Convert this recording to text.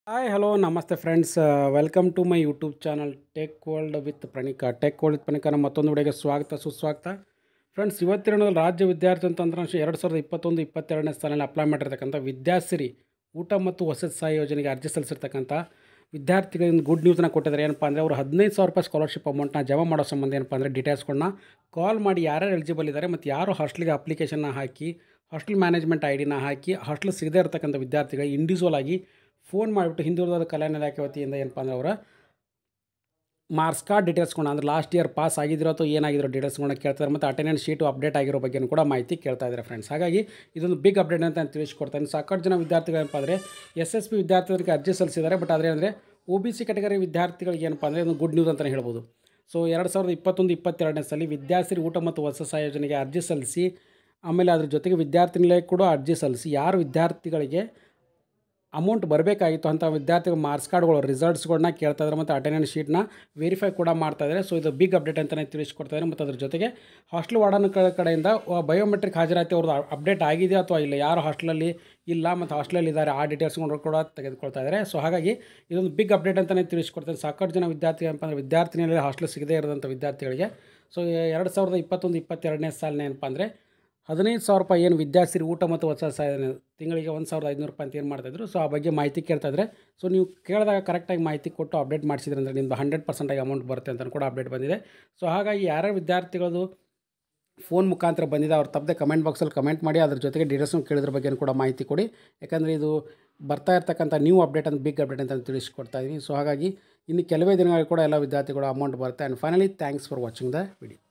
hi hello ನಮಸ್ತೆ friends welcome to my YouTube channel tech world with Pranika tech world with Pranika ನಮ್ಮ ಮತ್ತೊಂದು ವಿಡಿಯೋಗೆ ಸ್ವಾಗತ ಸುಸ್ವಾಗತ ಫ್ರೆಂಡ್ಸ್ ಇವತ್ತಿನ ರಾಜ್ಯ ವಿದ್ಯಾರ್ಥಿ ತಂತ್ರಾಂಶ ಎರಡು ಸಾವಿರದ ಇಪ್ಪತ್ತೊಂದು ಇಪ್ಪತ್ತೆರಡನೇ ಸಾಲಿನಲ್ಲಿ ಅಪ್ಲೈ ಮಾಡಿರ್ತಕ್ಕಂಥ ವಿದ್ಯಾಸಿರಿ ಊಟ ಮತ್ತು ವಸತಿ ಸಹಾಯ ಯೋಜನೆಗೆ ಅರ್ಜಿ ಸಲ್ಲಿಸಿರ್ತಕ್ಕಂಥ ವಿದ್ಯಾರ್ಥಿಗಳಿಂದ ಗುಡ್ ನ್ಯೂಸ್ನ ಕೊಟ್ಟಿದ್ದಾರೆ ಏನಪ್ಪ ಅಂದರೆ ಅವರು ಹದಿನೈದು ಸಾವಿರ ರೂಪಾಯಿ ಸ್ಕಾಲರ್ಶಿಪ್ ಅಮೌಂಟ್ನ ಜಮಾ ಮಾಡೋ ಸಂಬಂಧ ಏನಪ್ಪ ಅಂದರೆ ಡೀಟೇಲ್ಸ್ಗಳನ್ನ ಕಾಲ್ ಮಾಡಿ ಯಾರ್ಯಾರು ಎಲಿಜಿಬಲ್ ಇದ್ದಾರೆ ಮತ್ತು ಯಾರು ಹಾಸ್ಟೆಲ್ಗೆ ಅಪ್ಲಿಕೇಶನ್ನ ಹಾಕಿ ಹಾಸ್ಟೆಲ್ ಮ್ಯಾನೇಜ್ಮೆಂಟ್ ಐ ಡಿನ ಹಾಕಿ ಹಾಸ್ಟೆಲ್ ಸಿಗದೇ ಇರತಕ್ಕಂಥ ವಿದ್ಯಾರ್ಥಿಗಳಿಗೆ ಇಂಡಿವಿಜುವಲ್ ಆಗಿ ಫೋನ್ ಮಾಡಿಬಿಟ್ಟು ಹಿಂದುಳಿದ ಕಲ್ಯಾಣ ಇಲಾಖೆ ವತಿಯಿಂದ ಏನಪ್ಪ ಅಂದರೆ ಅವರ ಮಾರ್ಕ್ಸ್ ಕಾರ್ಡ್ ಡೀಟೇಲ್ಸ್ಕೊಂಡು ಅಂದರೆ ಲಾಸ್ಟ್ ಇಯರ್ ಪಾಸ್ ಆಗಿದ್ರೋ ಅಥವಾ ಏನಾಗಿರೋ ಡೀಟೇಲ್ಸ್ಗಳನ್ನ ಕೇಳ್ತಾರೆ ಮತ್ತು ಅಟೆಂಡೆನ್ಸ್ ಶೀಟು ಅಪ್ಡೇಟ್ ಆಗಿರೋ ಬಗ್ಗೆನೂ ಕೂಡ ಮಾಹಿತಿ ಕೇಳ್ತಾ ಇದ್ದಾರೆ ಫ್ರೆಂಡ್ಸ್ ಹಾಗಾಗಿ ಇದೊಂದು ಬಿಗ್ ಅಪ್ಡೇಟ್ ಅಂತ ನಾನು ತಿಳಿಸ್ಕೊಡ್ತಾನೆ ಸಾಕಷ್ಟು ಜನ ವಿದ್ಯಾರ್ಥಿಗಳೇನಪ್ಪ ಅಂದರೆ ಎಸ್ ಎಸ್ ಪಿ ವಿದ್ಯಾರ್ಥಿಗಳಿಗೆ ಅರ್ಜಿ ಸಲ್ಲಿಸಿದ್ದಾರೆ ಬಟ್ ಆದರೆ ಅಂದರೆ ಒ ಬಿ ಸಿ ಕ್ಯಾಟಗರಿ ವಿದ್ಯಾರ್ಥಿಗಳಿಗೆ ಏನಪ್ಪ ಅಂದರೆ ಒಂದು ಗುಡ್ ನ್ಯೂಸ್ ಅಂತಲೇ ಹೇಳ್ಬೋದು ಸೊ ಎರಡು ಸಾವಿರದ ಇಪ್ಪತ್ತೊಂದು ಇಪ್ಪತ್ತೆರಡನೇ ಸಲ ವಿದ್ಯಾಸಿರಿ ಊಟ ಮತ್ತು ವಸತಿ ಯೋಜನೆಗೆ ಅರ್ಜಿ ಸಲ್ಲಿಸಿ ಆಮೇಲೆ ಅದ್ರ ಜೊತೆಗೆ ವಿದ್ಯಾರ್ಥಿ ನಿಲಯ ಕೂಡ ಅರ್ಜಿ ಸಲ್ಲಿಸಿ ಯಾರು ವಿದ್ಯಾರ್ಥಿಗಳಿಗೆ ಅಮೌಂಟ್ ಬರಬೇಕಾಗಿತ್ತು ಅಂಥ ವಿದ್ಯಾರ್ಥಿಗಳ ಮಾರ್ಕ್ಸ್ ಕಾರ್ಡ್ಗಳು ರಿಸಲ್ಟ್ಸ್ಗಳನ್ನ ಕೇಳ್ತಾ ಇದ್ದಾರೆ ಮತ್ತು ಅಟೆಂಡೆನ್ಸ್ ಶೀಟ್ನ ವೆರಿಫೈ ಕೂಡ ಮಾಡ್ತಾ ಇದ್ದಾರೆ ಸೊ ಇದು ಬಿಗ್ ಅಪ್ಡೇಟ್ ಅಂತಲೇ ತಿಳಿಸ್ಕೊಡ್ತಾ ಇದ್ದಾರೆ ಮತ್ತು ಅದ್ರ ಜೊತೆಗೆ ಹಾಸ್ಟೆಲ್ ವಾರ್ಡನ್ ಕಡೆಯಿಂದ ಬಯೋಮೆಟ್ರಿಕ್ ಹಾಜರಾತಿ ಅವ್ರದ್ದು ಅಪ್ಡೇಟ್ ಆಗಿದೆ ಅಥವಾ ಇಲ್ಲ ಯಾರು ಹಾಸ್ಟೆಲಲ್ಲಿ ಇಲ್ಲ ಮತ್ತು ಹಾಸ್ಟೆಲಲ್ಲಿ ಇದ್ದಾರೆ ಆ ಡೀಟೇಲ್ಸ್ಗಳು ಕೂಡ ತೆಗೆದುಕೊಳ್ತಾ ಇದ್ದಾರೆ ಸೊ ಹಾಗಾಗಿ ಇದೊಂದು ಬಿಗ್ ಅಪ್ಡೇಟ್ ಅಂತಲೇ ತಿಳಿಸ್ಕೊಡ್ತಾರೆ ಸಾಕಷ್ಟು ಜನ ವಿದ್ಯಾರ್ಥಿ ಏನಪ್ಪ ಅಂದರೆ ವಿದ್ಯಾರ್ಥಿನಿಯಲ್ಲಿ ಹಾಸ್ಟೆಲ್ ಸಿಗದೇ ಇರೋದಂಥ ವಿದ್ಯಾರ್ಥಿಗಳಿಗೆ ಸೊ ಎರಡು ಸಾವಿರದ ಇಪ್ಪತ್ತೊಂದು ಇಪ್ಪತ್ತೆರಡನೇ ಸಾಲಿನ ಏನಪ್ಪ ಅಂದರೆ ಹದಿನೈದು ಸಾವಿರ ರೂಪಾಯಿ ಏನು ವಿದ್ಯಾಸಿರಿ ಊಟ ಮತ್ತು ಹೊಸ ಸಹಾಯ ತಿಂಗಳಿಗೆ ಒಂದು ಸಾವಿರದ ಐದುನೂರು ರೂಪಾಯಿ ಅಂತ ಏನು ಮಾಡ್ತಾಯಿದ್ರು ಸೊ ಆ ಬಗ್ಗೆ ಮಾಹಿತಿ ಕೇಳ್ತಾಯಿದ್ರೆ ಸೊ ನೀವು ಕೇಳಿದಾಗ ಕರೆಕ್ಟಾಗಿ ಮಾಹಿತಿ ಕೊಟ್ಟು ಅಪ್ಡೇಟ್ ಮಾಡಿಸಿದ್ರೆ ಅಂದರೆ ನಿಮ್ಮದು ಹಂಡ್ರೆಡ್ ಪರ್ಸೆಂಟಾಗಿ ಅಮೌಂಟ್ ಬರುತ್ತೆ ಅಂತ ಕೂಡ ಅಪ್ಡೇಟ್ ಬಂದಿದೆ ಸೊ ಹಾಗಾಗಿ ಯಾರ್ಯಾರು ವಿದ್ಯಾರ್ಥಿಗಳದು ಫೋನ್ ಮುಖಾಂತರ ಬಂದಿದೆ ಅವ್ರು ತಪ್ಪದೆ ಕಮೆಂಟ್ ಬಾಕ್ಸಲ್ಲಿ ಕಮೆಂಟ್ ಮಾಡಿ ಅದ್ರ ಜೊತೆಗೆ ಡೀಟೇಲ್ಸ್ನು ಕೇಳಿದ್ರ ಬಗ್ಗೆ ಕೂಡ ಮಾಹಿತಿ ಕೊಡಿ ಯಾಕಂದರೆ ಇದು ಬರ್ತಾ ಇರ್ತಕ್ಕಂಥ ನ್ಯೂ ಅಪ್ಡೇಟ್ ಅಂತ ಬಿಗ್ ಅಪ್ಡೇಟ್ ಅಂತ ತಿಳಿಸ್ಕೊಡ್ತಾ ಇದ್ದೀನಿ ಸೊ ಹಾಗಾಗಿ ಇನ್ನು ಕೆಲವೇ ದಿನಗಳಲ್ಲಿ ಕೂಡ ಎಲ್ಲ ವಿದ್ಯಾರ್ಥಿಗಳು ಅಮೌಂಟ್ ಬರುತ್ತೆ and finally thanks for watching the video